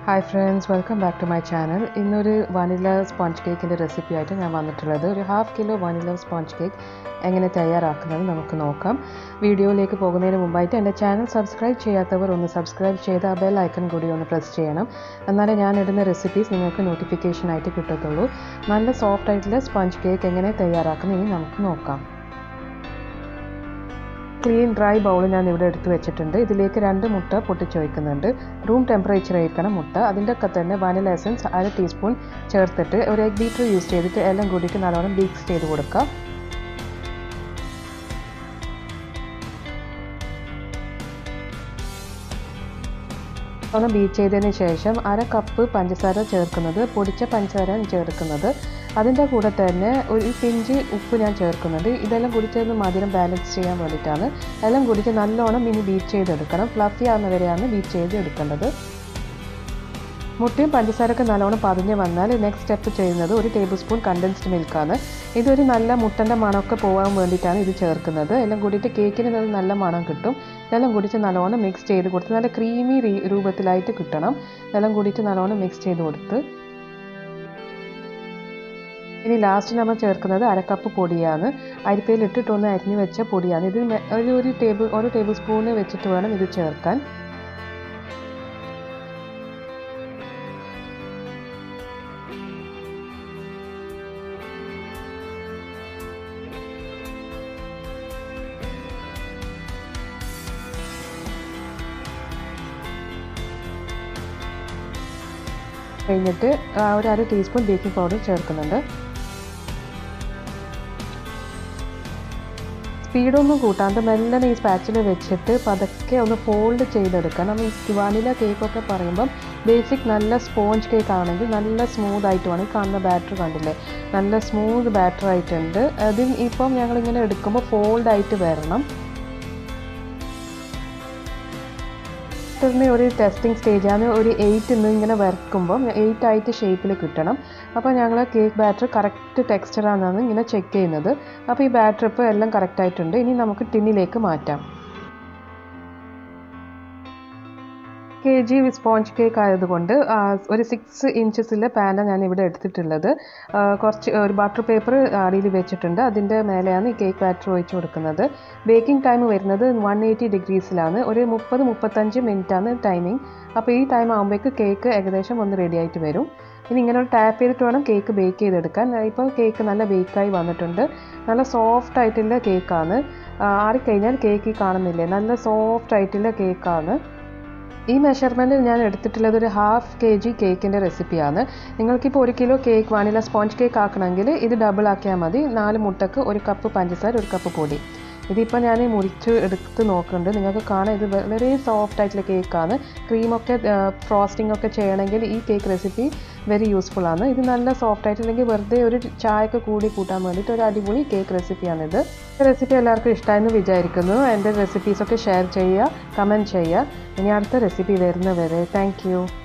hi friends welcome back to my channel ഇന്നൊരു vanilla sponge കേക്കിൻ്റെ recipe ആയിട്ട് ഞാൻ വന്നിട്ടുള്ളത് ഒരു half kilo vanilla sponge cake എങ്ങനെ തയ്യാറാക്കുന്നത് നമുക്ക് നോക്കാം വീഡിയോയിലേക്ക് പോകുന്നതിന് മുമ്പായിട്ട് എൻ്റെ ചാനൽ സബ്സ്ക്രൈബ് ചെയ്യാത്തവർ ഒന്ന് സബ്സ്ക്രൈബ് ചെയ്ത് ആ ബെൽ ഐക്കൺ കൂടി ഒന്ന് പ്രസ് ചെയ്യണം എന്നാലേ ഞാൻ ഇടുന്ന റെസിപ്പീസ് നിങ്ങൾക്ക് നോട്ടിഫിക്കേഷൻ ആയിട്ട് കിട്ടത്തുള്ളൂ നല്ല സോഫ്റ്റ് ആയിട്ടുള്ള സ്പോഞ്ച് കേക്ക് എങ്ങനെ തയ്യാറാക്കുന്നത് ഇനി നമുക്ക് നോക്കാം ക്ലീൻ ഡ്രൈ ബൗൾ ഞാൻ ഇവിടെ എടുത്ത് വെച്ചിട്ടുണ്ട് ഇതിലേക്ക് രണ്ട് മുട്ട പൊട്ടിച്ച് വയ്ക്കുന്നുണ്ട് റൂം ടെമ്പറേച്ചർ ആയിരിക്കണം മുട്ട അതിൻ്റെ ഒക്കെ തന്നെ വാനില എസൻസ് അര ടീസ്പൂൺ ചേർത്തിട്ട് ഒരു എഗ് ബീറ്റർ യൂസ് ചെയ്തിട്ട് എല്ലാം കൂടിയിട്ട് നല്ലോണം മിക്സ് ചെയ്ത് കൊടുക്കുക ഒന്ന് ബീറ്റ് ചെയ്തതിന് ശേഷം അര കപ്പ് പഞ്ചസാര ചേർക്കുന്നത് പൊടിച്ച പഞ്ചസാര ചേർക്കുന്നത് അതിൻ്റെ കൂടെ തന്നെ ഒരു പിഞ്ച് ഉപ്പ് ഞാൻ ചേർക്കുന്നുണ്ട് ഇതെല്ലാം കൂടി ചേർന്ന് മധുരം ബാലൻസ് ചെയ്യാൻ വേണ്ടിയിട്ടാണ് എല്ലാം കൂടിയിട്ട് നല്ലോണം ഇനി ബീറ്റ് ചെയ്തെടുക്കണം ഫ്ലഫി ആകുന്നവരെയാണ് ബീറ്റ് ചെയ്ത് എടുക്കേണ്ടത് മുട്ടയും പഞ്ചസാരയൊക്കെ നല്ലോണം പതിഞ്ഞ് വന്നാൽ നെക്സ്റ്റ് സ്റ്റെപ്പ് ചെയ്യുന്നത് ഒരു ടേബിൾ സ്പൂൺ കണ്ടൻസ്ഡ് മിൽക്കാണ് ഇതൊരു നല്ല മുട്ടൻ്റെ മണമൊക്കെ പോകാൻ വേണ്ടിയിട്ടാണ് ഇത് ചേർക്കുന്നത് എല്ലാം കൂടിയിട്ട് കേക്കിന് നല്ല മണം കിട്ടും ഇതെല്ലാം കൂടിയിട്ട് നല്ലോണം മിക്സ് ചെയ്ത് കൊടുത്ത് നല്ല ക്രീമി രൂപത്തിലായിട്ട് കിട്ടണം ഇതെല്ലാം കൂടിയിട്ട് നല്ലോണം മിക്സ് ചെയ്ത് കൊടുത്ത് ഇനി ലാസ്റ്റ് നമ്മൾ ചേർക്കുന്നത് അരക്കപ്പ് പൊടിയാണ് അരിപ്പയിൽ ഇട്ടിട്ടൊന്ന് അരിഞ്ഞ് വെച്ച പൊടിയാണ് ഇത് ഒരു ഒരു ടേബിൾ ഒരു ടേബിൾ സ്പൂണ് വെച്ചിട്ട് വേണം ഇത് ചേർക്കാൻ കഴിഞ്ഞിട്ട് ഒരു അര ടീസ്പൂൺ ബേക്കിംഗ് പൗഡർ ചേർക്കുന്നുണ്ട് സ്പീഡൊന്നും കൂട്ടാണ്ട് മെല്ലനെ ഈ സ്പാച്ചിൽ വെച്ചിട്ട് പതുക്കെ ഒന്ന് ഫോൾഡ് ചെയ്തെടുക്കണം ഈ വാനില കേക്കൊക്കെ പറയുമ്പം ബേസിക് നല്ല സ്പോഞ്ച് കേക്ക് ആണെങ്കിൽ നല്ല സ്മൂത്ത് ആയിട്ട് വേണം കാണുന്ന ബാറ്റർ കണ്ടില്ലേ നല്ല സ്മൂത്ത് ബാറ്റർ ആയിട്ടുണ്ട് അതിൽ ഇപ്പം ഞങ്ങളിങ്ങനെ എടുക്കുമ്പോൾ ഫോൾഡ് ആയിട്ട് വരണം ബാറ്ററിന് ഒരു ടെസ്റ്റിംഗ് സ്റ്റേജാണ് ഒരു എയ്റ്റ് നിന്ന് ഇങ്ങനെ വരക്കുമ്പം എയ്റ്റ് ആയിട്ട് ഷേപ്പിൽ കിട്ടണം അപ്പോൾ ഞങ്ങൾ കേക്ക് ബാറ്റർ കറക്റ്റ് ടെക്സ്ചറാണെന്നാണ് ഇങ്ങനെ ചെക്ക് ചെയ്യുന്നത് അപ്പോൾ ഈ ബാറ്റർ ഇപ്പോൾ എല്ലാം കറക്റ്റ് ആയിട്ടുണ്ട് ഇനി നമുക്ക് ടിന്നിലേക്ക് മാറ്റാം കെ ജി സ്പോഞ്ച് കേക്ക് ആയതുകൊണ്ട് ഒരു സിക്സ് ഇഞ്ചസിലെ പാനാണ് ഞാൻ ഇവിടെ എടുത്തിട്ടുള്ളത് കുറച്ച് ഒരു ബട്ടർ പേപ്പർ അടിയിൽ വെച്ചിട്ടുണ്ട് അതിൻ്റെ മേലെയാണ് ഈ കേക്ക് ബാറ്റർ ഒഴിച്ച് കൊടുക്കുന്നത് ബേക്കിംഗ് ടൈം വരുന്നത് വൺ എയ്റ്റി ഡിഗ്രീസിലാണ് ഒരു മുപ്പത് മുപ്പത്തഞ്ച് മിനിറ്റാണ് ടൈമിംഗ് അപ്പോൾ ഈ ടൈം ആകുമ്പോഴേക്ക് കേക്ക് ഏകദേശം ഒന്ന് റെഡി ആയിട്ട് വരും ഇനി ഇങ്ങനെ ഒരു ടാപ്പ് ചെയ്തിട്ട് വേണം കേക്ക് ബേക്ക് ചെയ്തെടുക്കാൻ ഇപ്പോൾ കേക്ക് നല്ല ബേക്കായി വന്നിട്ടുണ്ട് നല്ല സോഫ്റ്റ് ആയിട്ടുള്ള കേക്കാണ് ആറിക്കഴിഞ്ഞാൽ കേക്ക് കാണുന്നില്ലേ നല്ല സോഫ്റ്റ് ആയിട്ടുള്ള കേക്കാണ് ഈ മെഷർമെൻറ്റിൽ ഞാൻ എടുത്തിട്ടുള്ളത് ഒരു ഹാഫ് കെ ജി കേക്കിൻ്റെ റെസിപ്പിയാണ് നിങ്ങൾക്കിപ്പോൾ ഒരു kilo cake vanilla sponge cake ആക്കണമെങ്കിൽ ഇത് ഡബിൾ ആക്കിയാൽ മതി നാല് മുട്ടക്ക് ഒരു കപ്പ് പഞ്ചസാര ഒരു കപ്പ് പൊടി ഇതിപ്പോൾ ഞാൻ മുറിച്ച് എടുത്ത് നോക്കുന്നുണ്ട് നിങ്ങൾക്ക് കാണാം ഇത് വളരെ സോഫ്റ്റ് ആയിട്ടുള്ള കേക്കാണ് ക്രീമൊക്കെ ഫ്രോസ്റ്റിംഗ് ഒക്കെ ചെയ്യണമെങ്കിൽ ഈ കേക്ക് റെസിപ്പി വെരി യൂസ്ഫുൾ ആണ് ഇത് നല്ല സോഫ്റ്റ് ആയിട്ടില്ലെങ്കിൽ വെറുതെ ഒരു ചായക്ക് കൂടി കൂട്ടാൻ വേണ്ടിയിട്ട് ഒരു അടിപൊളി കേക്ക് റെസിപ്പിയാണിത് റെസിപ്പി എല്ലാവർക്കും ഇഷ്ടമായെന്ന് വിചാരിക്കുന്നു എൻ്റെ റെസിപ്പീസൊക്കെ ഷെയർ ചെയ്യുക കമൻറ്റ് ചെയ്യുക ഇനി അടുത്ത റെസിപ്പി വരുന്നവരെ താങ്ക്